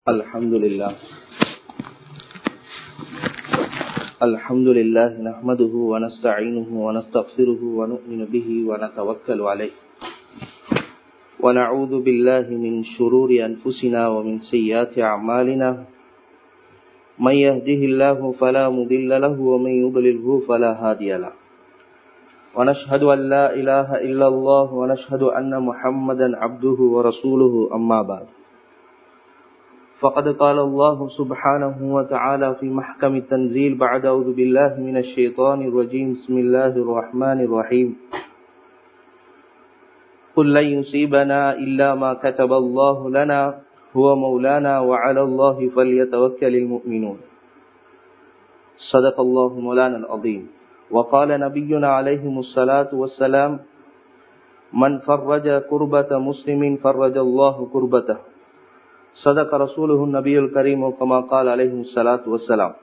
الحمد لله الحمد لله نحمده ونستعينه ونستغفره ونؤمن به ونتوكل عليه ونعوذ بالله من شرور أنفسنا ومن سيئات أعمالنا من يهده الله فلا مضل له ومن يضلله فلا هادي له ونشهد أن لا إله إلا الله ونشهد أن محمدا عبده ورسوله أما بعد فقد قال الله سبحانه وتعالى في محكم التنزيل بعد أعوذ بالله من الشيطان الرجيم بسم الله الرحمن الرحيم قل لن يصيبنا إلا ما كتب الله لنا هو مولانا وعلى الله فليتوكل المؤمنون صدق الله مولانا العظيم وقال نبينا عليهم الصلاة والسلام من فرج كربة مسلم فرج الله كربته صدق رسوله النبي الكريم كما قال عليه الصلاة والسلام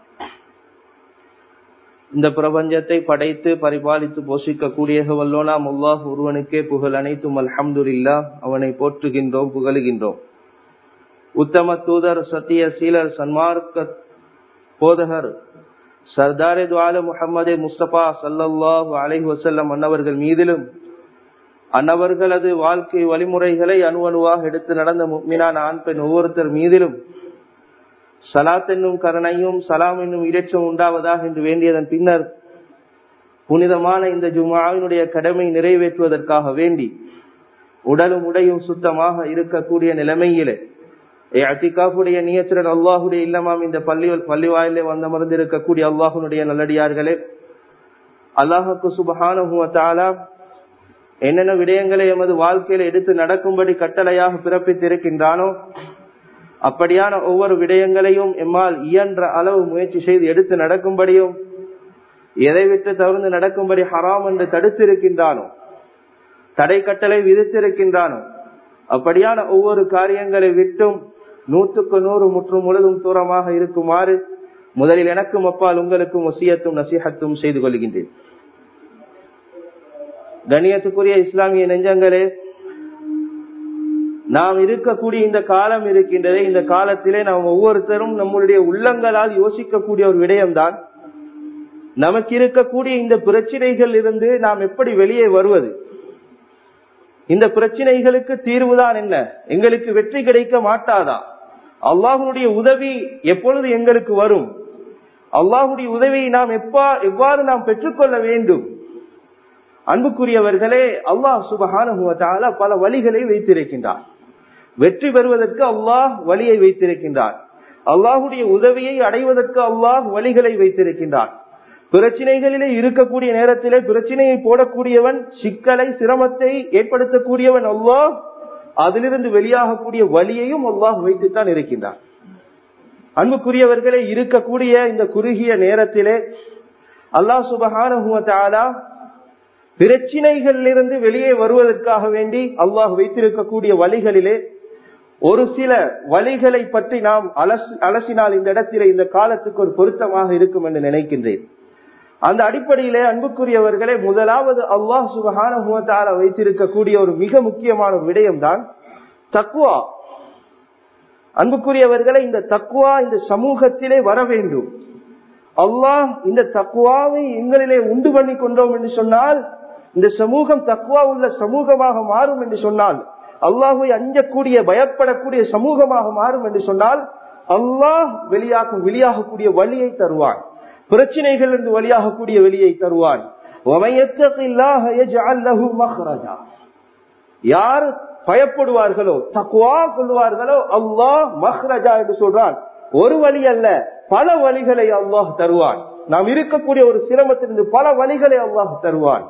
இந்த பிரபஞ்சத்தை படைத்து பரிபாலித்து போஷிக்கக்கூடிய வல்லோனாம் அல்லாஹ் ஒருவனுக்கே புகழ் அனைத்தும் அல்ஹம்துல்லா அவனை போற்றுகின்றோம் புகழுகின்றோம் உத்தம தூதர் சத்திய சீலர் சன்மார்க்க போதகர் சர்தாரே துவால முகமது முஸ்தபா சல்லல்லாஹு அலைஹி வசல்லம் அன்னவர்கள் மீதிலும் அன்னவர்களது வாழ்க்கை வழிமுறைகளை அணுவணுவாக எடுத்து நடந்த முக்மினான ஆண் பெண் ஒவ்வொருத்தர் மீதிலும் சலாத் என்னும் கருணையும் சலாம் என்னும் இரைச்சம் உண்டாவதாக என்று வேண்டியதன் பின்னர் புனிதமான இந்த ஜுமாவினுடைய கடமை நிறைவேற்றுவதற்காக வேண்டி உடலும் உடையும் சுத்தமாக இருக்கக்கூடிய நிலைமையிலே அத்திகாஃபுடைய நியத்துடன் அல்லாஹுடைய இல்லமாம் இந்த பள்ளி பள்ளி வாயிலே வந்தமர்ந்து இருக்கக்கூடிய அல்லாஹுனுடைய நல்லடியார்களே அல்லாஹுக்கு சுபஹானுவத்தாலா என்னென்ன விடயங்களை எமது வாழ்க்கையில எடுத்து நடக்கும்படி கட்டளையாக பிறப்பித்திருக்கின்றானோ அப்படியான ஒவ்வொரு விடயங்களையும் எம்மால் இயன்ற அளவு முயற்சி செய்து எடுத்து நடக்கும்படியும் எதை விட்டு தவிர்த்து நடக்கும்படி ஹராம் என்று தடுத்திருக்கின்றானோ தடை கட்டளை விதித்திருக்கின்றானோ அப்படியான ஒவ்வொரு காரியங்களை விட்டும் நூற்றுக்கு நூறு முற்றும் முழுதும் தூரமாக இருக்குமாறு முதலில் எனக்கும் அப்பால் உங்களுக்கும் ஒசியத்தும் நசிஹத்தும் செய்து கொள்கின்றேன் கணியத்துக்குரிய இஸ்லாமிய நெஞ்சங்களே நாம் இருக்கக்கூடிய இந்த காலம் இருக்கின்றதே இந்த காலத்திலே நாம் ஒவ்வொருத்தரும் நம்மளுடைய உள்ளங்களால் யோசிக்கக்கூடிய ஒரு விடயம்தான் நமக்கு இருக்கக்கூடிய இந்த பிரச்சனைகள் இருந்து நாம் எப்படி வெளியே வருவது இந்த பிரச்சனைகளுக்கு தீர்வுதான் என்ன எங்களுக்கு வெற்றி கிடைக்க மாட்டாதா அல்லாஹனுடைய உதவி எப்பொழுது எங்களுக்கு வரும் அல்லாஹுடைய உதவியை நாம் எப்பா எவ்வாறு நாம் பெற்றுக்கொள்ள வேண்டும் அன்புக்குரியவர்களே அல்லாஹ் சுபஹான பல வழிகளை வைத்திருக்கின்றார் வெற்றி பெறுவதற்கு அல்லாஹ் வழியை வைத்திருக்கின்றார் அல்லாஹுடைய உதவியை அடைவதற்கு அல்லாஹ் வழிகளை வைத்திருக்கின்றார் பிரச்சனைகளிலே இருக்கக்கூடிய நேரத்திலே பிரச்சனையை போடக்கூடியவன் சிக்கலை சிரமத்தை ஏற்படுத்தக்கூடியவன் அல்லாஹ் அதிலிருந்து வெளியாகக்கூடிய வழியையும் அல்லாஹ் வைத்துத்தான் இருக்கின்றார் அன்புக்குரியவர்களே இருக்கக்கூடிய இந்த குறுகிய நேரத்திலே அல்லாஹ் சுபஹான பிரச்சினைகளிலிருந்து வெளியே வருவதற்காக வேண்டி அல்லாஹ் வைத்திருக்கக்கூடிய வழிகளிலே ஒரு சில வழிகளை பற்றி நாம் அலசி அலசினால் இந்த இடத்திலே இந்த காலத்துக்கு ஒரு பொருத்தமாக இருக்கும் என்று நினைக்கின்றேன் அந்த அடிப்படையிலே அன்புக்குரியவர்களே முதலாவது அல்லாஹ் சுபஹான வைத்திருக்கக்கூடிய ஒரு மிக முக்கியமான விடயம் தான் தக்குவா அன்புக்குரியவர்களை இந்த தக்குவா இந்த சமூகத்திலே வர வேண்டும் அல்லாஹ் இந்த தக்குவாவை எங்களிலே உண்டு பண்ணி கொண்டோம் என்று சொன்னால் இந்த சமூகம் தக்குவா உள்ள சமூகமாக மாறும் என்று சொன்னால் அல்லாஹுவை அஞ்சக்கூடிய பயப்படக்கூடிய சமூகமாக மாறும் என்று சொன்னால் அல்லாஹ் வெளியாகும் வெளியாகக்கூடிய வழியை தருவான் பிரச்சனைகள் என்று வழியாகக்கூடிய வெளியை தருவான் யார் பயப்படுவார்களோ தக்குவா கொள்வார்களோ அல்லாஹ் மஹ்ரஜா என்று சொல்றான் ஒரு வழி அல்ல பல வழிகளை அல்லாஹ் தருவான் நாம் இருக்கக்கூடிய ஒரு சிரமத்திலிருந்து பல வழிகளை அல்லாஹ் தருவான்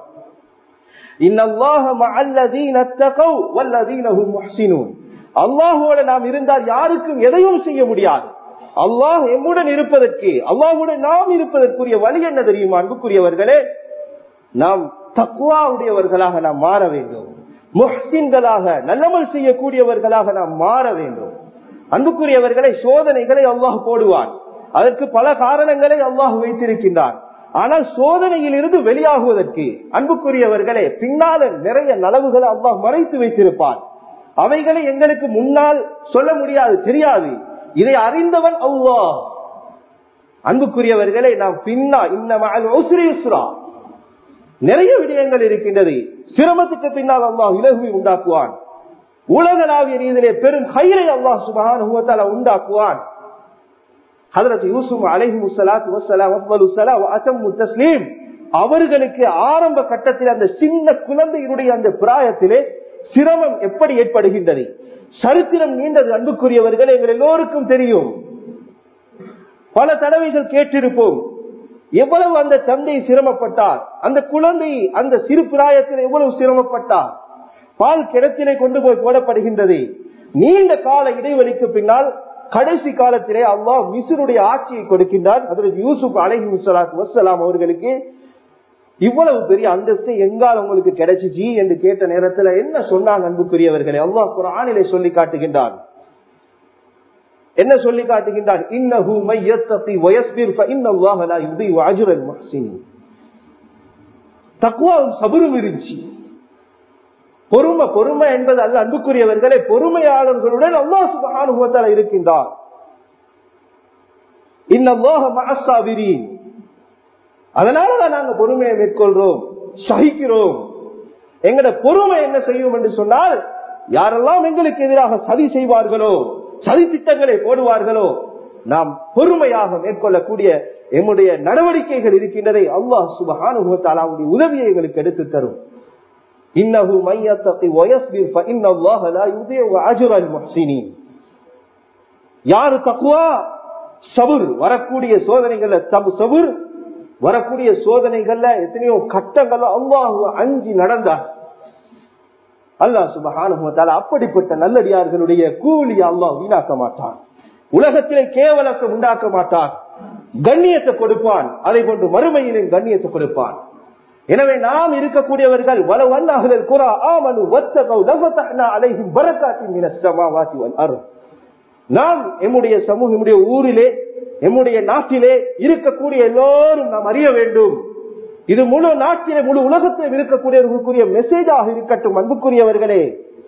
அல்லாஹோட நாம் இருந்தால் யாருக்கும் எதையும் செய்ய முடியாது அல்லாஹ் எம்முடன் இருப்பதற்கு அல்லாஹுடன் நாம் இருப்பதற்குரிய வழி என்ன தெரியுமா அன்புக்குரியவர்களே நாம் தக்குவா உடையவர்களாக நாம் மாற வேண்டும் முஹ்சின்களாக நல்லமல் செய்யக்கூடியவர்களாக நாம் மாற வேண்டும் அன்புக்குரியவர்களை சோதனைகளை அல்லாஹ் போடுவான் அதற்கு பல காரணங்களை அல்லாஹ் வைத்திருக்கின்றான் ஆனால் சோதனையில் இருந்து வெளியாகுவதற்கு அன்புக்குரியவர்களே பின்னால நிறைய நலவுகளை அல்லாஹ் மறைத்து வைத்திருப்பான் அவைகளை எங்களுக்கு முன்னால் சொல்ல முடியாது தெரியாது இதை அறிந்தவன் அல்லாஹ் அன்புக்குரியவர்களை நாம் பின்னா இன்னும் நிறைய விடயங்கள் இருக்கின்றது சிரமத்துக்கு பின்னால் அல்லாஹ் இலகுவை உண்டாக்குவான் உலகளாவிய ரீதியிலே பெரும் கயிறை அல்லாஹ் சுபகான உண்டாக்குவான் ஹதரத் யூசுப் அலைஹி முசலாத் வசலாம் அஃபலு சலா அசம்மு தஸ்லீம் அவர்களுக்கு ஆரம்ப கட்டத்தில் அந்த சின்ன குழந்தையினுடைய அந்த பிராயத்திலே சிரமம் எப்படி ஏற்படுகின்றது சரித்திரம் நீண்டது அன்புக்குரியவர்கள் எங்கள் எல்லோருக்கும் தெரியும் பல தடவைகள் கேட்டிருப்போம் எவ்வளவு அந்த தந்தை சிரமப்பட்டார் அந்த குழந்தை அந்த சிறு பிராயத்தில் எவ்வளவு சிரமப்பட்டார் பால் கிணத்திலே கொண்டு போய் போடப்படுகின்றது நீண்ட கால இடைவெளிக்கு பின்னால் கடைசி காலத்திலே அல்லாஹ் மிசுருடைய ஆட்சியை கொடுக்கின்றார் அதற்கு யூசுப் அலஹி முசலாத் வசலாம் அவர்களுக்கு இவ்வளவு பெரிய அந்தஸ்து எங்கால் உங்களுக்கு கிடைச்சிச்சு என்று கேட்ட நேரத்தில் என்ன சொன்னாங்க அன்புக்குரியவர்களே அல்லாஹ் குரானிலே சொல்லி காட்டுகின்றான் என்ன சொல்லி காட்டுகின்றான் இன்னஹு மையத்தகி வயஸ்பிர் ஃபஇன்னல்லாஹ லா யுதீஉ அஜ்ரல் முஹ்சினின் தக்வாவும் சபரும் இருந்துச்சு பொறுமை பொறுமை என்பது அல்ல அன்புக்குரியவர்களே பொறுமையாளர்களுடன் அல்லாஹ் சுபஹானுஹு வ தஆலா இருக்கின்றார் இன்னல்லாஹ மஅஸ்ஸாபிரீன் அதனாலதான் நாங்க பொறுமையை மேற்கொள்றோம் சகிக்கிறோம் எங்கட பொறுமை என்ன செய்யும் என்று சொன்னால் யாரெல்லாம் எங்களுக்கு எதிராக சதி செய்வார்களோ சதி திட்டங்களை போடுவார்களோ நாம் பொறுமையாக மேற்கொள்ளக்கூடிய எம்முடைய நடவடிக்கைகள் இருக்கின்றதை அல்லாஹ் சுபஹானுடைய உதவியை எங்களுக்கு எடுத்து தரும் இன்னஹு மையத்தகி வயஸ்பிர் ஃபஇன்னல்லாஹ லா யுதீஉ அஜ்ரல் முஹ்சினீன் யாரு தக்வா சபுர் வரக்கூடிய சோதனைகள்ல சபுர் வரக்கூடிய சோதனைகள்ல எத்தனையோ கட்டங்கள்ல அல்லாஹு அஞ்சி நடந்தார் அல்லாஹ் சுபஹானுவத்தால அப்படிப்பட்ட நல்லடியார்களுடைய கூலி அல்லாஹ் வீணாக்க மாட்டான் உலகத்திலே கேவலத்தை உண்டாக்க மாட்டான் கண்ணியத்தை கொடுப்பான் அதை போன்று மறுமையிலும் கண்ணியத்தை கொடுப்பான் எனவே நாம் இருக்கக்கூடியவர்கள் வல வண்ணாகுதல் குரா ஆமனு வத்தகவு லஃபத்தஹ்னா அலைஹிம் பரக்காத்தின் மினஸ் ஸமாவாதி வல் அர்த் நாம் எம்முடைய சமூகம் எம்முடைய ஊரிலே எம்முடைய நாட்டிலே இருக்கக்கூடிய எல்லோரும் நாம் அறிய வேண்டும் இது முழு நாட்டிலே முழு உலகத்திலும் இருக்கக்கூடியவர்களுக்குரிய மெசேஜாக இருக்கட்டும் அன்புக்குரியவர்களே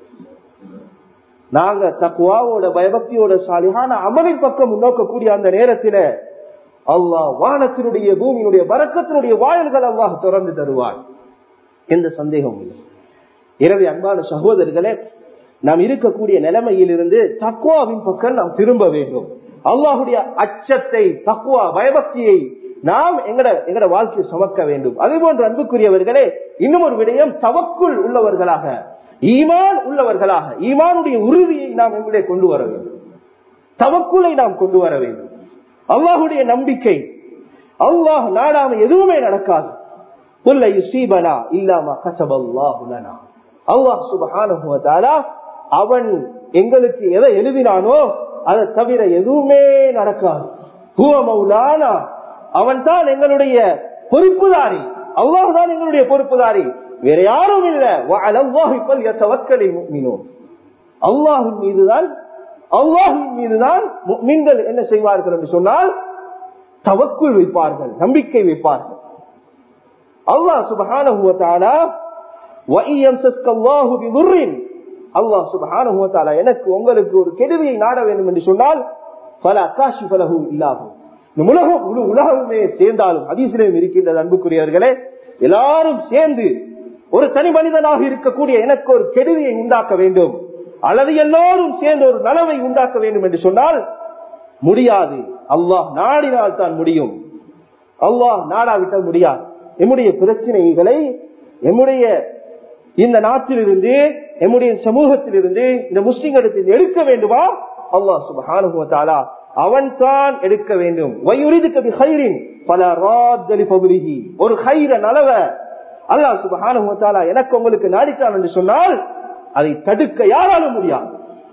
நாங்க தக்குவாவோட பயபக்தியோட சாலிகான அமலின் பக்கம் முன்னோக்கக்கூடிய அந்த நேரத்தில அல்லாஹ் வானத்தினுடைய பூமியினுடைய வரக்கத்தினுடைய வாயில்கள் அல்லாஹ் திறந்து தருவார் எந்த சந்தேகமும் இல்லை எனவே அன்பான சகோதரர்களே நாம் இருக்கக்கூடிய நிலைமையிலிருந்து தக்குவாவின் பக்கம் நாம் திரும்ப வேண்டும் அல்லாஹுடைய அச்சத்தை தக்குவா பயபக்தியை நாம் எங்கட எங்கட வாழ்க்கையை சுமக்க வேண்டும் அதே போன்று அன்புக்குரியவர்களே இன்னும் ஒரு விடயம் தவக்குள் உள்ளவர்களாக ஈமான் உள்ளவர்களாக ஈமானுடைய உறுதியை நாம் எங்களுடைய கொண்டு வர வேண்டும் தவக்குலை நாம் கொண்டு வர வேண்டும் அல்லாஹுடைய நம்பிக்கை அல்லாஹ் நாடாம எதுவுமே நடக்காது புல்லை யுசீபனா இல்லாம கசபல்லாஹுலனா அல்லாஹ் சுபஹானுவதாலா அவன் எங்களுக்கு எதை எழுதினானோ அதை தவிர எதுவுமே நடக்காது மௌலானா அவன் தான் எங்களுடைய பொறுப்புதாரி அல்லாஹ் தான் எங்களுடைய பொறுப்புதாரி வேற யாரும் இல்ல அல்லாஹின் மீதுதான் அல்லாஹின் மீதுதான் நீங்கள் என்ன செய்வார்கள் என்று சொன்னால் தவக்குள் வைப்பார்கள் நம்பிக்கை வைப்பார்கள் அல்லாஹ் சுபஹான அல்லாஹ் சுபஹான எனக்கு உங்களுக்கு ஒரு கெடுதியை நாட வேண்டும் என்று சொன்னால் பல அக்காஷி பலகும் இல்லாகும் இந்த உலகம் முழு உலகமே சேர்ந்தாலும் அதிசயம் இருக்கின்றது அன்புக்குரியவர்களே எல்லாரும் சேர்ந்து ஒரு தனி மனிதனாக இருக்கக்கூடிய எனக்கு ஒரு கெடுதியை உண்டாக்க வேண்டும் அல்லது எல்லோரும் சேர்ந்து ஒரு நலவை உண்டாக்க வேண்டும் என்று சொன்னால் முடியாது அல்லாஹ் நாடினால் தான் முடியும் அல்லாஹ் நாடாவிட்டால் முடியாது எம்முடைய பிரச்சனைகளை எம்முடைய இந்த நாட்டிலிருந்து எம்முடைய சமூகத்திலிருந்து இந்த முஸ்லிம்களிடத்தில் எடுக்க வேண்டுமா அல்லாஹ் சுபஹானுவத்தாலா அவன் தான் எடுக்க வேண்டும் பல ஒரு ஹைர நலவ அல்லாஹ் சுபஹானுவத்தாலா எனக்கு உங்களுக்கு நாடித்தான் என்று சொன்னால் அதை தடுக்க யாராலும் முடியாது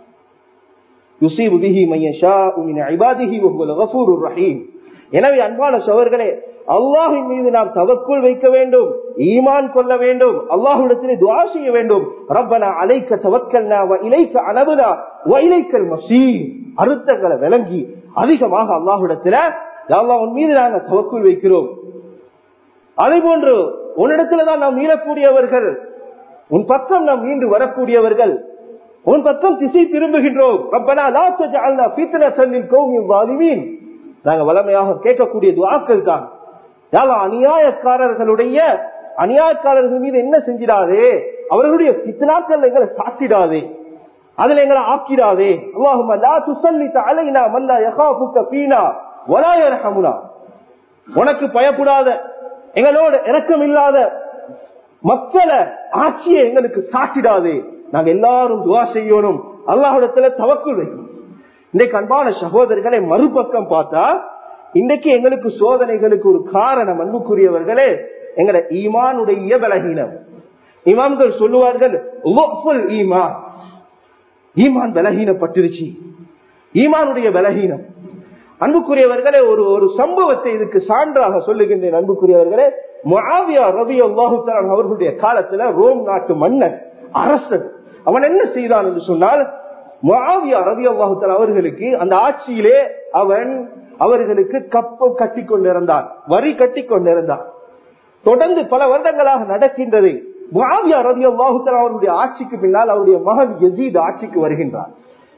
எனவே அன்பான சவர்களே அல்லாஹின் மீது நாம் தவக்குள் வைக்க வேண்டும் ஈமான் கொள்ள வேண்டும் அல்லாஹுடத்திலே துவா செய்ய வேண்டும் ரப்பனா அலைக்க தவக்கல்னா இலைக்க அனபுனா இலைக்கல் மசீ அறுத்தங்களை விளங்கி அதிகமாக அல்லாஹுடத்துல உன் மீது நாங்கள் தவக்குள் வைக்கிறோம் அதே போன்று உன்னிடத்துல தான் நாம் மீளக்கூடியவர்கள் உன் பக்கம் நாம் மீண்டு வரக்கூடியவர்கள் உன் பக்கம் திசை திரும்புகின்றோம் ரப்பனா லா தஜஅல்னா ஃபித்னத்தன் லில் கௌமில் ஸாலிமீன் நாங்க வளமையாக கேட்கக்கூடிய துஆக்கள் தான் யாழ் அநியாயக்காரர்களுடைய அநியாயக்காரர்கள் மீது என்ன செஞ்சிடாதே அவர்களுடைய பித்னாக்கள் எங்களை சாத்திடாதே அதுல எங்களை ஆக்கிடாதே அல்லாஹும் லா துசல்லித அலைனா மல்லா யகாஃபுக ஃபீனா வலா யர்ஹமுனா உனக்கு பயப்படாத எங்களோட இரக்கம் இல்லாத மக்களை ஆட்சியை எங்களுக்கு சாட்டிடாதே நாங்க எல்லாரும் துவா செய்யணும் அல்லாஹிடத்துல தவக்குள் வைக்கணும் இன்றைக்கு அன்பான சகோதரர்களை மறுபக்கம் பார்த்தா இன்றைக்கு எங்களுக்கு சோதனைகளுக்கு ஒரு காரணம் அன்புக்குரியவர்களே எங்கட ஈமானுடைய பலகீனம் இமாம்கள் சொல்லுவார்கள் ஈமான் ஈமான் பலகீனப்பட்டிருச்சு ஈமானுடைய பலகீனம் அன்புக்குரியவர்களே ஒரு ஒரு சம்பவத்தை இதுக்கு சான்றாக சொல்லுகின்றேன் அன்புக்குரியவர்களே முஆவியா ரவி அல்லாஹுத்தரான் அவர்களுடைய காலத்துல ரோம் நாட்டு மன்னன் அரசன் அவன் என்ன செய்தான் என்று சொன்னால் முஆவியா ரவி அல்லாஹுத்தர் அவர்களுக்கு அந்த ஆட்சியிலே அவன் அவர்களுக்கு கப்பம் கட்டி கொண்டிருந்தான் வரி கட்டி கொண்டிருந்தான் தொடர்ந்து பல வருடங்களாக நடக்கின்றது முஆவியா ரவி அல்லாஹுத்தர் அவருடைய ஆட்சிக்கு பின்னால் அவருடைய மகன் யசீத் ஆட்சிக்கு வருகின்றார்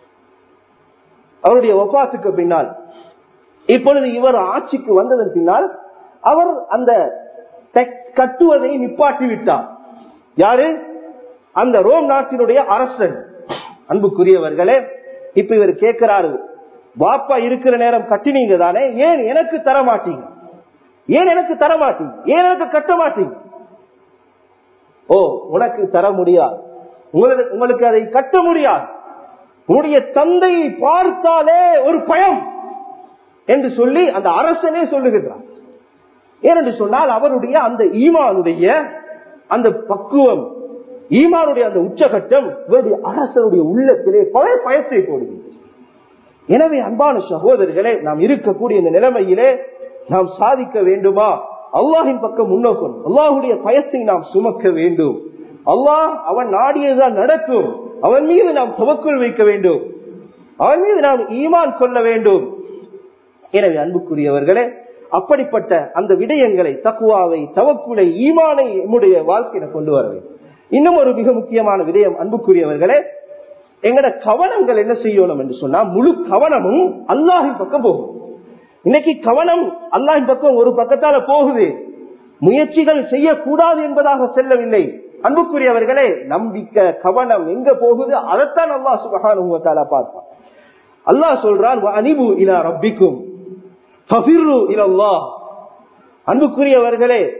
அவருடைய ஒப்பாத்துக்கு பின்னால் இப்பொழுது இவர் ஆட்சிக்கு வந்ததன் பின்னால் அவர் அந்த கட்டுவதை நிப்பாட்டி விட்டார் யாரு அந்த ரோம் நாட்டினுடைய அரசன் அன்புக்குரியவர்களே இப்ப இவர் கேட்கிறாரு பாப்பா இருக்கிற நேரம் கட்டினீங்க தானே ஏன் எனக்கு தர மாட்டீங்க ஏன் எனக்கு தர மாட்டீங்க ஏன் எனக்கு கட்ட மாட்டீங்க ஓ உனக்கு தர முடியாது உங்களுக்கு உங்களுக்கு அதை கட்ட முடியாது உன்னுடைய தந்தையை பார்த்தாலே ஒரு பயம் என்று சொல்லி அந்த அரசனே சொல்லுகின்றார் ஏனென்று சொன்னால் அவருடைய அந்த ஈமானுடைய அந்த பக்குவம் ஈமானுடைய அந்த உச்சகட்டம் அரசனுடைய உள்ளத்திலே பல பயத்தை போடுகின்றது எனவே அன்பான சகோதரர்களே நாம் இருக்கக்கூடிய இந்த நிலைமையிலே நாம் சாதிக்க வேண்டுமா அல்லாஹின் பக்கம் முன்னோக்கணும் அல்லாஹுடைய பயத்தை நாம் சுமக்க வேண்டும் அல்லாஹ் அவன் நாடியதுதான் நடக்கும் அவன் மீது நாம் துவக்குள் வைக்க வேண்டும் அவன் மீது நாம் ஈமான் கொள்ள வேண்டும் எனவே அன்புக்குரியவர்களே அப்படிப்பட்ட அந்த விடயங்களை தக்குவாவை தவக்குலை ஈமானை நம்முடைய வாழ்க்கையில கொண்டு வர வேண்டும் இன்னும் ஒரு மிக முக்கியமான விடயம் அன்புக்குரியவர்களே எங்கட கவனங்கள் என்ன செய்யணும் என்று சொன்னா முழு கவனமும் அல்லாஹின் பக்கம் போகும் இன்னைக்கு கவனம் அல்லாஹின் பக்கம் ஒரு பக்கத்தால போகுது முயற்சிகள் செய்யக்கூடாது என்பதாக செல்லவில்லை அன்புக்குரியவர்களே நம்பிக்கை கவனம் எங்க போகுது அதைத்தான் அல்லா சுபகான பார்ப்பான் அல்லாஹ் சொல்றான் அனிபு இலா ரப்பிக்கும் அன்புக்குரியவர்களே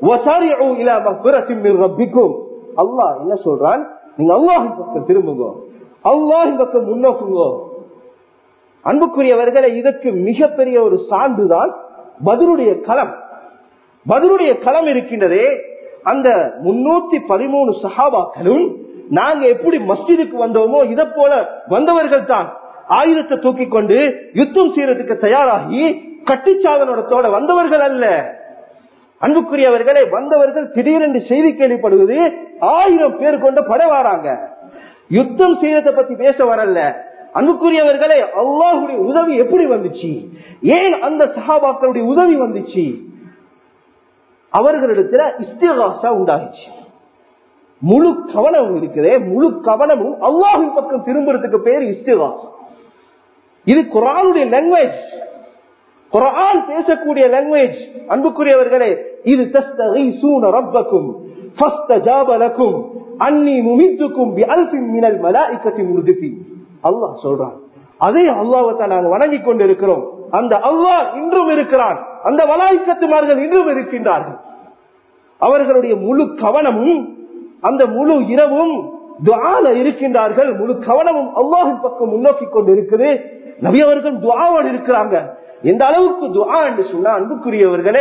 அல்லாஹ் என்ன சொல்றான் நீங்க அல்லாஹின் பக்கம் திரும்புங்க அல்லாஹின் பக்கம் முன்னோக்குங்க அன்புக்குரியவர்களை இதற்கு மிகப்பெரிய ஒரு சான்றுதான் பதிலுடைய களம் பதிலுடைய களம் இருக்கின்றதே அந்த முன்னூத்தி பதிமூணு சஹாபாக்களும் நாங்க எப்படி மஸ்ஜிதுக்கு வந்தோமோ இதை போல வந்தவர்கள் தான் ஆயுதத்தை தூக்கி கொண்டு யுத்தம் செய்யறதுக்கு தயாராகி கட்டிச்சாதனோட வந்தவர்கள் அல்ல அன்புக்குரியவர்களை வந்தவர்கள் திடீரென்று செய்தி கேள்விப்படுவது ஆயிரம் பேர் கொண்ட படை வராங்க யுத்தம் செய்யறதை பத்தி பேச வரல அன்புக்குரியவர்களே அல்லாஹுடைய உதவி எப்படி வந்துச்சு ஏன் அந்த சஹாபாக்களுடைய உதவி வந்துச்சு அவர்களிடத்துல இஸ்திகாசா உண்டாகிச்சு முழு கவனம் இருக்குதே முழு கவனமும் அல்லாஹின் பக்கம் திரும்புறதுக்கு பேர் இஸ்திகாசா இது குரானுடைய லாங்குவேஜ் குரான் பேசக்கூடிய லாங்குவேஜ் அன்புக்குரியவர்களே இது தஸ்தகீசூன ரப்பக்கும் ஃபஸ்தஜாப லக்கும் அன்னி முமித்துக்கும் பிஅல்ஃபின் மினல் மலாயிகத்தி முர்திஃபின் அல்லாஹ் சொல்றான் அதே அல்லாஹ்வை நாங்க வணங்கி கொண்டிருக்கிறோம் அந்த அல்லாஹ் இன்றும் இருக்கிறான் அந்த மலாய்க்கத்துமார்கள் இன்றும் இருக்கின்றார்கள் அவர்களுடைய முழு கவனமும் அந்த முழு இரவும் துவால இருக்கின்றார்கள் முழு கவனமும் அல்லாஹின் பக்கம் முன்னோக்கி கொண்டு இருக்குது நபி அவர்கள் துவாவோடு இருக்கிறாங்க எந்த அளவுக்கு துவா என்று சொன்னா அன்புக்குரியவர்களே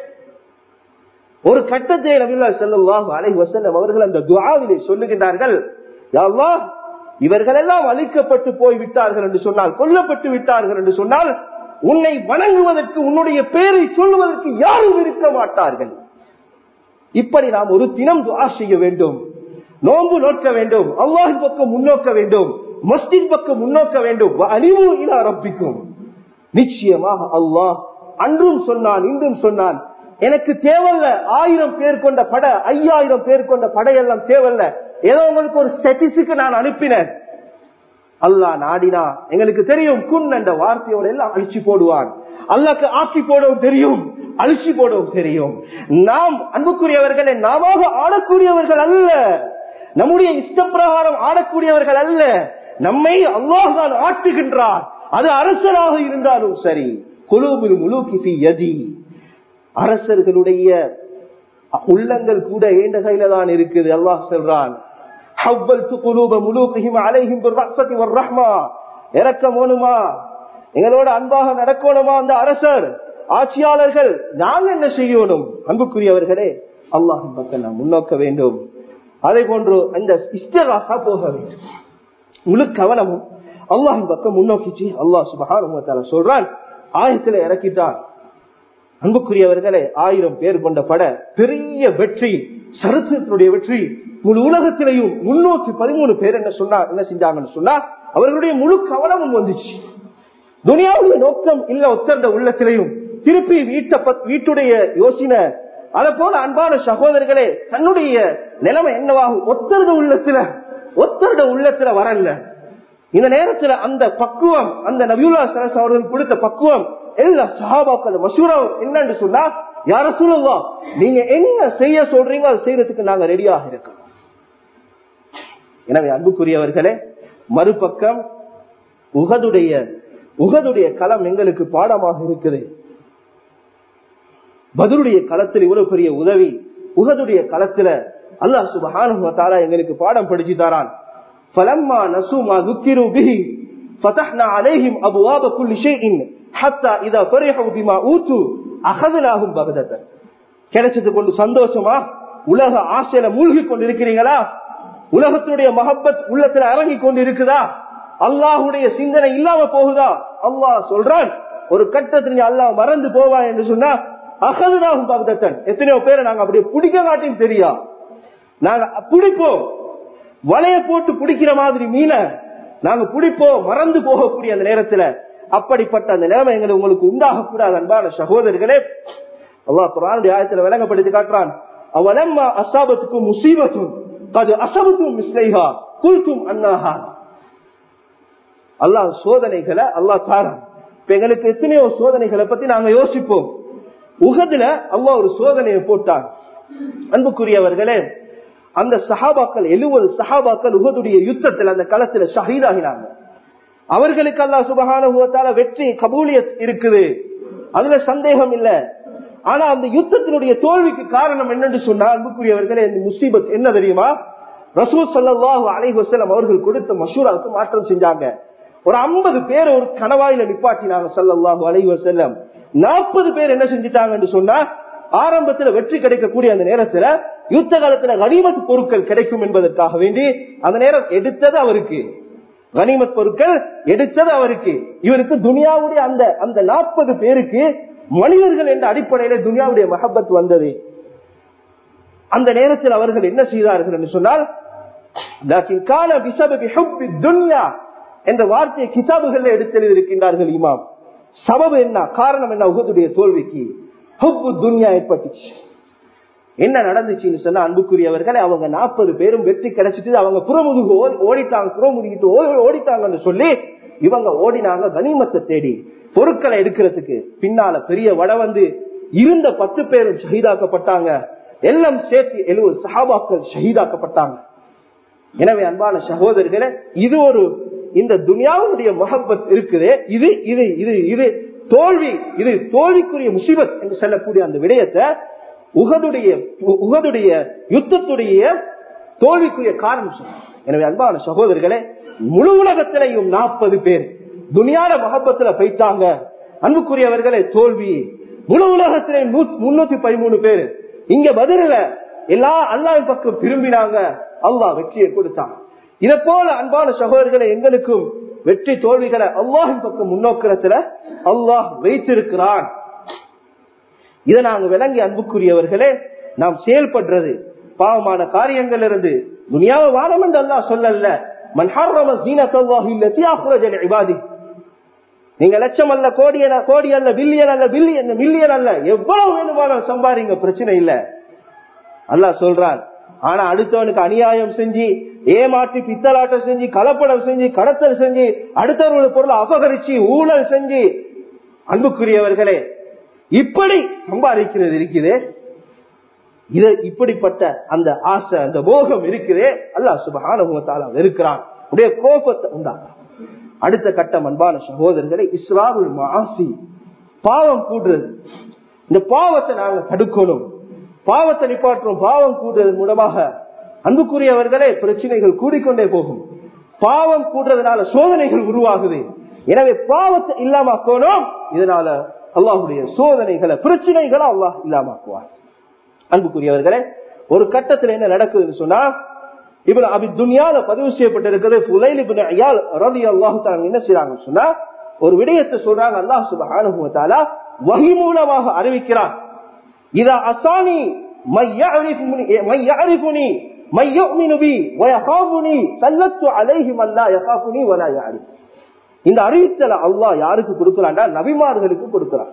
ஒரு கட்டத்தை நபில்லா செல்லுல்லாஹ் அலை வசல்லம் அவர்கள் அந்த துவாவிலே சொல்லுகின்றார்கள் அல்லாஹ் இவர்கள் எல்லாம் அழிக்கப்பட்டு போய் விட்டார்கள் என்று சொன்னால் கொல்லப்பட்டு விட்டார்கள் என்று சொன்னால் உன்னை வணங்குவதற்கு உன்னுடைய பெயரை சொல்லுவதற்கு யாரும் இருக்க மாட்டார்கள் இப்படி நாம் ஒரு தினம் துவா செய்ய வேண்டும் நோன்பு நோக்க வேண்டும் அல்லாஹின் பக்கம் முன்னோக்க வேண்டும் மஸ்ஜித் பக்கம் முன்னோக்க வேண்டும் அழிவு இலா ரப்பிக்கும் நிச்சயமாக அல்லாஹ் அன்றும் சொன்னான் இன்றும் சொன்னான் எனக்கு தேவையில்ல ஆயிரம் பேர் கொண்ட படை ஐயாயிரம் பேர் கொண்ட படையெல்லாம் தேவையில்ல ஏதோ உங்களுக்கு ஒரு ஸ்டட்டிஸ்டுக்கு நான் அனுப்பினேன் அல்லாஹ் நாடினா எங்களுக்கு தெரியும் குன் என்ற வார்த்தையோட எல்லாம் அழிச்சு போடுவான் அல்லாக்கு ஆக்கி போடவும் தெரியும் அழிச்சு போடவும் தெரியும் நாம் அன்புக்குரியவர்களை நாம ஆடக்கூடியவர்கள் அல்ல நம்முடைய இஷ்டப்பிரகாரம் ஆடக்கூடியவர்கள் அல்ல நம்மை அல்லாஹ் தான் ஆட்டுகின்றார் அது அரசராக இருந்தாலும் சரி குழுவில் முழு கிசி யதி அரசர்களுடைய உள்ளங்கள் கூட ஏண்ட கையில தான் இருக்குது அல்லாஹ் சொல்றான் இறக்கம் வேணுமா எங்களோட அன்பாக நடக்கணுமா அந்த அரசர் ஆட்சியாளர்கள் நாங்க என்ன செய்யணும் அன்புக்குரியவர்களே அல்லாஹின் பக்கம் நாம் முன்னோக்க வேண்டும் அதே போன்று அந்த இஸ்தகாசா போக வேண்டும் முழு கவனமும் அல்லாஹின் பக்கம் முன்னோக்கிச்சு அல்லாஹ் சுபகான சொல்றான் ஆயத்துல இறக்கிட்டான் அன்புக்குரியவர்களே ஆயிரம் பேர் கொண்ட பட பெரிய வெற்றி சரித்திரத்தினுடைய வெற்றி முழு உலகத்திலையும் முன்னூத்தி பதிமூணு பேர் என்ன சொன்னா என்ன செஞ்சாங்கன்னு சொன்னா அவர்களுடைய முழு கவனமும் வந்துச்சு துனியாவுடைய நோக்கம் இல்ல ஒத்தந்த உள்ளத்திலையும் திருப்பி வீட்டை வீட்டுடைய யோசனை அதை போல அன்பான சகோதரர்களே தன்னுடைய நிலைமை என்னவாகும் ஒத்தருட உள்ளத்துல ஒத்தருட உள்ளத்துல வரல இந்த நேரத்துல அந்த பக்குவம் அந்த நபியுல்லா சரஸ் அவர்கள் கொடுத்த பக்குவம் எல்லா சஹாபாக்கள் மசூரா என்னன்னு சொன்னா யார சொல்லுவா நீங்க என்ன செய்ய சொல்றீங்க அதை செய்யறதுக்கு நாங்க ரெடியாக இருக்கோம் எனவே அன்புக்குரியவர்களே மறுபக்கம் உகதுடைய உகதுடைய களம் எங்களுக்கு பாடமாக இருக்குது பதிலுடைய களத்தில் இவ்வளவு பெரிய உதவி உகதுடைய களத்துல அல்லாஹ் சுபஹான எங்களுக்கு பாடம் படிச்சு தரான் فلما نسوا ما ذكروا به فتحنا عليهم ابواب كل شيء حتى اذا فرحوا بما اوتوا اخذناهم بغتة கிடைச்சது கொண்டு சந்தோஷமா உலக ஆசையில மூழ்கி கொண்டு இருக்கிறீங்களா உலகத்தினுடைய மஹப்பத் உள்ளத்துல இறங்கி கொண்டு இருக்குதா அல்லாஹுடைய சிந்தனை இல்லாம போகுதா அல்லாஹ் சொல்றான் ஒரு கட்டத்தில் அல்லாஹ் மறந்து போவா என்று சொன்னா அகதுனாகும் பக்தத்தன் எத்தனையோ பேரை நாங்க அப்படியே பிடிக்க மாட்டேன்னு தெரியா நாங்க பிடிப்போம் வலைய போட்டு பிடிக்கிற மாதிரி மீன நாங்க பிடிப்போம் மறந்து போகக்கூடிய அந்த நேரத்துல அப்படிப்பட்ட அந்த நிலைமை எங்களுக்கு உங்களுக்கு உண்டாக கூடாது அன்பான சகோதரர்களே அல்லாஹ் குரானுடைய ஆயத்துல விளங்கப்படுத்தி காட்டுறான் அவலம்மா அசாபத்துக்கும் முசீபத்தும் அது அசபத்தும் மிஸ்லைஹா குல்கும் அண்ணாஹா அல்லாஹ் சோதனைகளை அல்லாஹ் தாரான் இப்ப எங்களுக்கு எத்தனையோ சோதனைகளை பத்தி நாங்க யோசிப்போம் உகதுல அல்லாஹ் ஒரு சோதனையை போட்டான் அன்புக்குரியவர்களே அந்த சஹாபாக்கள் எழுபது சஹாபாக்கள் உகதுடைய யுத்தத்தில் அந்த களத்துல ஷஹீதாகினாங்க அவர்களுக்கு அல்லா சுபகான வெற்றி கபூலியத் இருக்குது அதுல சந்தேகம் இல்ல ஆனா அந்த யுத்தத்தினுடைய தோல்விக்கு காரணம் என்னன்னு சொன்னா அன்புக்குரியவர்களே இந்த முசீபத் என்ன தெரியுமா ரசூல் சல்லாஹூ அலை வசலம் அவர்கள் கொடுத்த மசூராவுக்கு மாற்றம் செஞ்சாங்க ஒரு ஐம்பது பேர் ஒரு கணவாயில நிப்பாட்டினாங்க சல்லாஹூ அலை வசல்லம் நாற்பது பேர் என்ன செஞ்சிட்டாங்கன்னு சொன்னா ஆரம்பத்துல வெற்றி கிடைக்கக்கூடிய அந்த நேரத்துல யுத்த காலத்துல கனிமத் பொருட்கள் கிடைக்கும் என்பதற்காக வேண்டி அந்த நேரம் எடுத்தது அவருக்கு கனிமத் பொருட்கள் எடுத்தது அவருக்கு இவருக்கு துனியாவுடைய அந்த அந்த நாற்பது பேருக்கு மனிதர்கள் என்ற அடிப்படையில துனியாவுடைய மஹபத் வந்தது அந்த நேரத்தில் அவர்கள் என்ன செய்தார்கள் என்று சொன்னால் என்ற வார்த்தையை கிதாபுகள் எடுத்து இருக்கின்றார்கள் இமாம் சபபு என்ன காரணம் என்ன உகதுடைய தோல்விக்கு ஹுப்பு துனியா ஏற்பட்டுச்சு என்ன நடந்துச்சுன்னு சொன்னா அன்புக்குரியவர்களை அவங்க நாற்பது பேரும் வெற்றி கிடைச்சிட்டு அவங்க புறமுதுகு ஓடிட்டாங்க புறமுதுகிட்டு ஓடிட்டாங்கன்னு சொல்லி இவங்க ஓடினாங்க கனிமத்தை தேடி பொருட்களை எடுக்கிறதுக்கு பின்னால பெரிய வட வந்து இருந்த பத்து பேரும் ஷஹீதாக்கப்பட்டாங்க எல்லாம் சேர்த்து எழுபது சஹாபாக்கள் ஷஹீதாக்கப்பட்டாங்க எனவே அன்பான சகோதரர்களே இது ஒரு இந்த துனியாவுடைய மஹப்பத் இருக்குது இது இது இது இது தோல்வி இது தோல்விக்குரிய முசிபத் என்று சொல்லக்கூடிய அந்த விடயத்தை உகதுடைய உகதுடைய யுத்தத்துடைய தோல்விக்குரிய காரணம் சொல்ல எனவே அன்பான சகோதரர்களே முழு உலகத்திலையும் நாற்பது பேர் துனியால மகப்பத்துல போயிட்டாங்க அன்புக்குரியவர்களே தோல்வி முழு உலகத்திலே முன்னூத்தி பதிமூணு பேர் இங்க பதில எல்லா அல்லாவின் பக்கம் திரும்பினாங்க அல்லாஹ் வெற்றியை கொடுத்தான் இதை போல அன்பான சகோதரர்களை எங்களுக்கும் வெற்றி தோல்விகளை அல்லாஹின் பக்கம் முன்னோக்கிறதுல அல்லாஹ் வைத்திருக்கிறான் இதை நாங்க விளங்கி அன்புக்குரியவர்களே நாம் செயல்படுறது பாவமான காரியங்கள் இருந்து துனியாவை வாரம் என்று அல்லாஹ் சொல்லல நீங்க லட்சம் அல்ல கோடி கோடி அல்ல பில்லியன் அல்ல பில்லியன் மில்லியன் அல்ல எவ்வளவு வேணுமானாலும் சம்பாதிங்க பிரச்சனை இல்ல அல்லாஹ் சொல்றான் ஆனா அடுத்தவனுக்கு அநியாயம் செஞ்சு ஏமாற்றி பித்தலாட்டம் செஞ்சு கலப்படம் செஞ்சு கடத்தல் செஞ்சு அடுத்தவர்களுடைய பொருளை அபகரிச்சு ஊழல் செஞ்சு அன்புக்குரியவர்களே இப்படி சம்பாதிக்கிறது இருக்குது இது இப்படிப்பட்ட அந்த ஆசை அந்த மோகம் இருக்குதே அல்லாஹ் சுபகான இருக்கிறான் உடைய கோபத்தை உண்டாங்க அடுத்த கட்டம் அன்பான சகோதரர்களை இஸ்லாமுல் மாசி பாவம் கூடுறது இந்த பாவத்தை நாங்க தடுக்கணும் பாவத்தை நிப்பாட்டுறோம் பாவம் கூடுறது மூலமாக அன்புக்குரியவர்களே பிரச்சனைகள் கூடிக்கொண்டே போகும் பாவம் கூடுறதுனால சோதனைகள் உருவாகுது எனவே பாவத்தை இல்லாமக்கணும் இதனால அல்லாஹுடைய சோதனைகளை பிரச்சனைகளை அல்லாஹ் இல்லாமக்குவார் அன்புக்குரியவர்களே ஒரு கட்டத்தில் என்ன நடக்குதுன்னு சொன்னா இவன் அபி துனியால பதிவு செய்யப்பட்டிருக்கிறது புலைல் இபின் ஐயால் ரதி அல்லாஹு என்ன செய்யறாங்கன்னு சொன்னா ஒரு விடயத்தை சொல்றாங்க அல்லாஹ் சுபஹானுவத்தாலா வகி மூலமாக அறிவிக்கிறான் இதா அசானி மையாரிஃபுனி மையுமினு பி வயஹாபுனி சல்லத்து அலைஹி மல்லா யஹாபுனி வலா யாரி இந்த அறிவித்தலை அல்லாஹ் யாருக்கு கொடுக்கிறான்டா நபிமார்களுக்கு கொடுக்கிறான்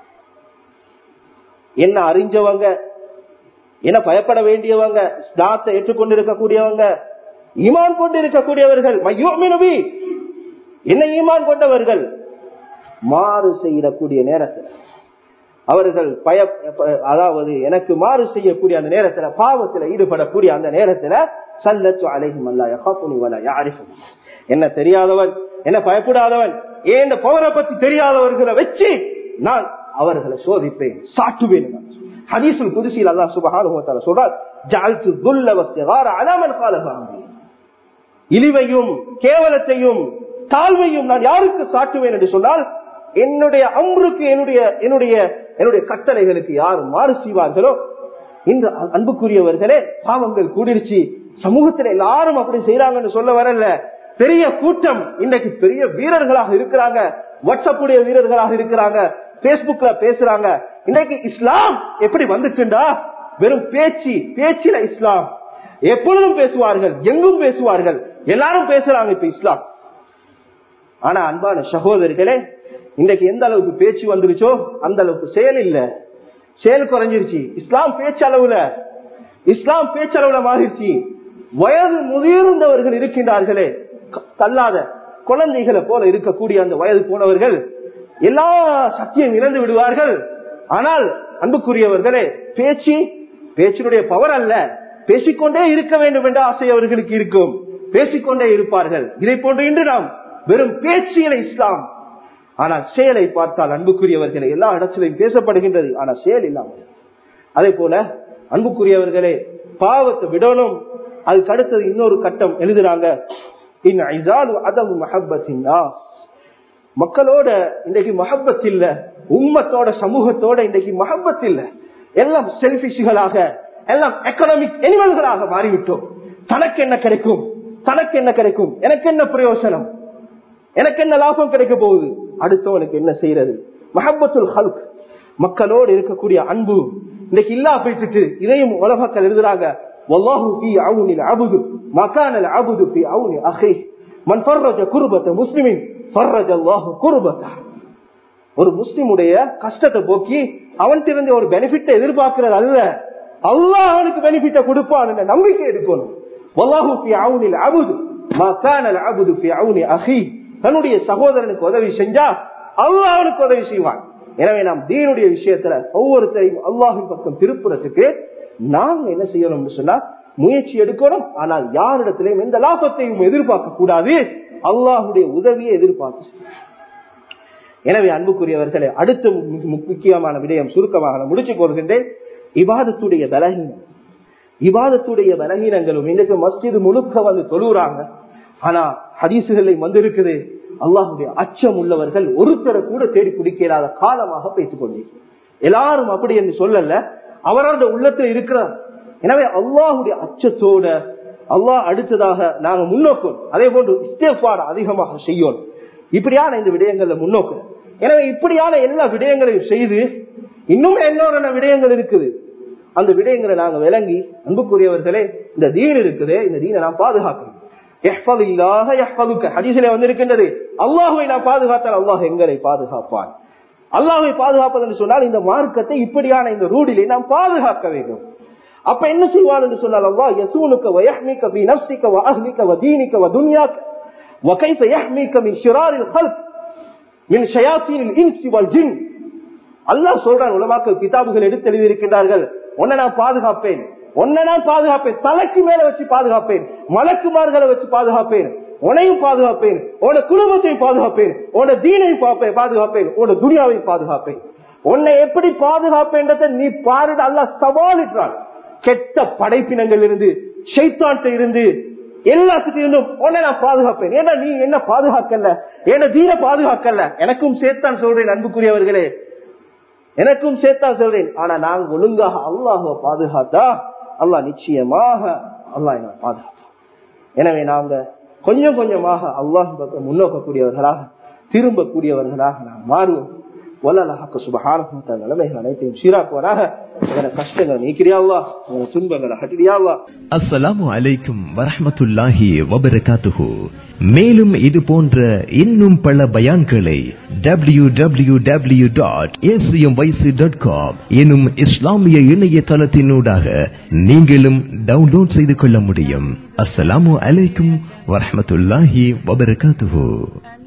என்ன அறிஞ்சவங்க என்ன பயப்பட வேண்டியவங்க ஸ்லாத்தை ஏற்றுக்கொண்டு இருக்கக்கூடியவங்க ஈமான் கொண்டு இருக்கக்கூடியவர்கள் மையோமினபி என்ன ஈமான் கொண்டவர்கள் மாறு செய்யக்கூடிய நேரத்தில் அவர்கள் பய அதாவது எனக்கு மாறு செய்யக்கூடிய அந்த நேரத்துல பாவத்துல ஈடுபடக்கூடிய அந்த நேரத்துல சல்லத்து அலைஹி மல்லா யாரிஃபும் என்ன தெரியாதவன் என்ன பயப்படாதவன் ஏன் பவரை பத்தி தெரியாதவர்களை வச்சு நான் அவர்களை சோதிப்பேன் சாட்டுவேன் ஹதீசுல் புதுசில் அல்லா சுபஹான சொல்றார் ஜால்து துல்ல வஸ்திகார அலாமன் காலபாங்க இழிவையும் கேவலத்தையும் தாழ்வையும் நான் யாருக்கு சாட்டுவேன் என்று சொன்னால் என்னுடைய அம்புக்கு என்னுடைய என்னுடைய என்னுடைய கட்டளைகளுக்கு யார் மாறு செய்வார்களோ இந்த அன்புக்குரியவர்களே பாவங்கள் கூடிருச்சு சமூகத்தில் எல்லாரும் அப்படி செய்யறாங்கன்னு சொல்ல வரல பெரிய கூட்டம் இன்னைக்கு பெரிய வீரர்களாக இருக்கிறாங்க வாட்ஸ்அப்புடைய வீரர்களாக இருக்கிறாங்க பேஸ்புக்ல பேசுறாங்க இன்னைக்கு இஸ்லாம் எப்படி வந்துச்சுண்டா வெறும் பேச்சு பேச்சில இஸ்லாம் எப்பொழுதும் பேசுவார்கள் எங்கும் பேசுவார்கள் எல்லாரும் பேசுறாங்க இப்ப இஸ்லாம் ஆனா அன்பான சகோதரிகளே இன்றைக்கு எந்த அளவுக்கு பேச்சு வந்துருச்சோ அந்த அளவுக்கு செயல் இல்ல செயல் குறைஞ்சிருச்சு இஸ்லாம் பேச்சளவுல இஸ்லாம் பேச்சளவுல மாறிடுச்சு வயது முதிர்ந்தவர்கள் இருக்கின்றார்களே தள்ளாத குழந்தைகளை போல இருக்கக்கூடிய அந்த வயது போனவர்கள் எல்லா சக்தியும் இழந்து விடுவார்கள் ஆனால் அன்புக்குரியவர்களே பேச்சு பேச்சினுடைய பவர் அல்ல பேசிக்கொண்டே இருக்க வேண்டும் என்ற ஆசை அவர்களுக்கு இருக்கும் பேசிக்கொண்டே இருப்பார்கள் இதை போன்று இன்று நாம் வெறும் பேச்சியல இஸ்லாம் ஆனால் செயலை பார்த்தால் அன்புக்குரியவர்களை எல்லா இடத்திலையும் பேசப்படுகின்றது ஆனால் செயல் இல்லாமல் அதே போல அன்புக்குரியவர்களே பாவத்தை விடணும் அதுக்கு அடுத்தது இன்னொரு கட்டம் எழுதுறாங்க மக்களோட இன்றைக்கு மஹப்பத் இல்ல உம்மத்தோட சமூகத்தோட இன்றைக்கு மஹப்பத் இல்ல எல்லாம் செல்பிஷுகளாக எல்லாம் எக்கனாமிக் எனிமல்களாக மாறிவிட்டோம் தனக்கு என்ன கிடைக்கும் தனக்கு என்ன கிடைக்கும் எனக்கு என்ன பிரயோசனம் எனக்கு என்ன லாபம் கிடைக்க போகுது அடுத்தவனுக்கு என்ன செய்யறது மஹபத்துல் ஹல்க் மக்களோடு இருக்கக்கூடிய அன்பு இன்னைக்கு இல்லா போயிட்டு இதையும் உலகத்தில் எழுதுறாங்க والله في عون العبد ما كان العبد في عون اخيه من فرج كربة مسلم فرج الله كربته ஒரு முஸ்லிமுடைய கஷ்டத்தை போக்கி அவன்கிட்ட இருந்து ஒரு பெனிஃபிட்டை எதிர்பார்க்கிறது அல்ல அல்லாஹ் அவனுக்கு பெனிஃபிட்டை கொடுப்பான் என்ற நம்பிக்கை எடுக்கணும் والله في عون العبد ما كان العبد في عون اخيه தன்னுடைய சகோதரனுக்கு உதவி செஞ்சா அல்லாஹ் அவனுக்கு உதவி செய்வான் எனவே நாம் தீனுடைய விஷயத்துல ஒவ்வொருத்தரையும் அல்லாஹின் பக்கம் திருப்புறதுக்கு நாங்க என்ன செய்யணும்னு சொன்னா முயற்சி எடுக்கணும் ஆனால் யாரிடத்திலையும் எந்த லாபத்தையும் எதிர்பார்க்க கூடாது அல்லாஹுடைய உதவியை எதிர்பார்த்து எனவே அன்புக்குரியவர்களே அடுத்த முக்கியமான விடயம் சுருக்கமாக முடிச்சு கொள்கின்றேன் இவாதத்துடைய பலகீனம் இவாதத்துடைய பலகீனங்களும் இன்னைக்கு மஸ்ஜிது முழுக்க வந்து தொழுறாங்க ஆனா ஹதீசுகளை வந்திருக்குது அல்லாஹுடைய அச்சம் உள்ளவர்கள் ஒருத்தரை கூட தேடி பிடிக்காத காலமாக பேசிக் கொண்டே எல்லாரும் அப்படி என்று சொல்லல அவரோட உள்ளத்துல இருக்கிறார் எனவே அல்லாஹுடைய அச்சத்தோட அல்லாஹ் அடுத்ததாக நாங்க முன்னோக்கும் அதே போன்று இஸ்தேஃபார் அதிகமாக செய்யணும் இப்படியான இந்த விடயங்கள்ல முன்னோக்கும் எனவே இப்படியான எல்லா விடயங்களையும் செய்து இன்னும் இன்னொரு விடயங்கள் இருக்குது அந்த விடயங்களை நாங்க விளங்கி அன்புக்குரியவர்களே இந்த தீன் இருக்குது இந்த தீனை நாம் பாதுகாக்கணும் வந்திருக்கின்றது அல்லாஹுவை நான் பாதுகாத்தால் அல்லாஹ் எங்களை பாதுகாப்பான் அல்லாஹை பாதுகாப்பது என்று சொன்னால் இந்த மார்க்கத்தை இப்படியான இந்த ரூடிலே நாம் பாதுகாக்க வேண்டும் அப்ப என்ன செய்வான் என்று சொன்னால் அல்லாஹ் யசூனுக்க வயஹ்மிக்க பி நஃப்ஸிக வ அஹ்லிக வ தீனிக வ துன்யாக வ கைஃப யஹ்மிக்க மின் ஷிராரில் ஹல்க் மின் ஷயாத்தீனில் இன்சி வல் ஜின் அல்லாஹ் சொல்றான் உலமாக்கள் கிதாபுகள் எடுத்து எழுதியிருக்கின்றார்கள் உன்னை நான் பாதுகாப்பேன் உன்னை நான் பாதுகாப்பேன் தலைக்கு மேல வச்சு பாதுகாப்பேன் மலக்குமார்களை வச்சு பாதுகாப்பேன் உனையும் பாதுகாப்பேன் உன குடும்பத்தையும் பாதுகாப்பேன் உன தீனையும் பாப்பேன் பாதுகாப்பேன் உன துனியாவையும் பாதுகாப்பேன் உன்னை எப்படி பாதுகாப்பேன்றதை நீ பாருட அல்ல சவாலிட்டான் கெட்ட படைப்பினங்கள் இருந்து ஷைத்தான்ட்ட இருந்து எல்லாத்துக்கும் இருந்தும் உன்னை நான் பாதுகாப்பேன் ஏன்னா நீ என்ன பாதுகாக்கல என்ன தீன பாதுகாக்கல எனக்கும் சேர்த்தான் சொல்றேன் அன்புக்குரியவர்களே எனக்கும் சேர்த்தான் சொல்றேன் ஆனா நாங்க ஒழுங்காக அல்லாஹுவ பாதுகாத்தா அல்லாஹ் நிச்சயமாக அல்லாஹ் என்ன பாதுகாப்பான் எனவே நாங்க கொஞ்சம் கொஞ்சமாக அல்லாஹ் பக்கம் முன்னோக்கக்கூடியவர்களாக திரும்பக்கூடியவர்களாக நாம் மாறுவோம் வல்லலாக சுபகான நிலைமைகள் அனைத்தையும் சீராக்குவனாக எங்களை கஷ்டங்களை நீக்கிறியாவா உங்க துன்பங்களை ஹட்டிடியாவா அஸ்ஸலாமு அலைக்கும் வரஹ்மத்துல்லாஹி வபரகாத்துஹு மேலும் இது போன்ற இன்னும் பல பயான்களை W W W dot dot com எனும் இஸ்லாமிய இணையதளத்தினூடாக நீங்களும் டவுன்லோட் செய்து கொள்ள முடியும் அஸ்ஸலாமு அலைக்கும் வரஹ்மத்துல்லாஹி வபரகாத்துஹு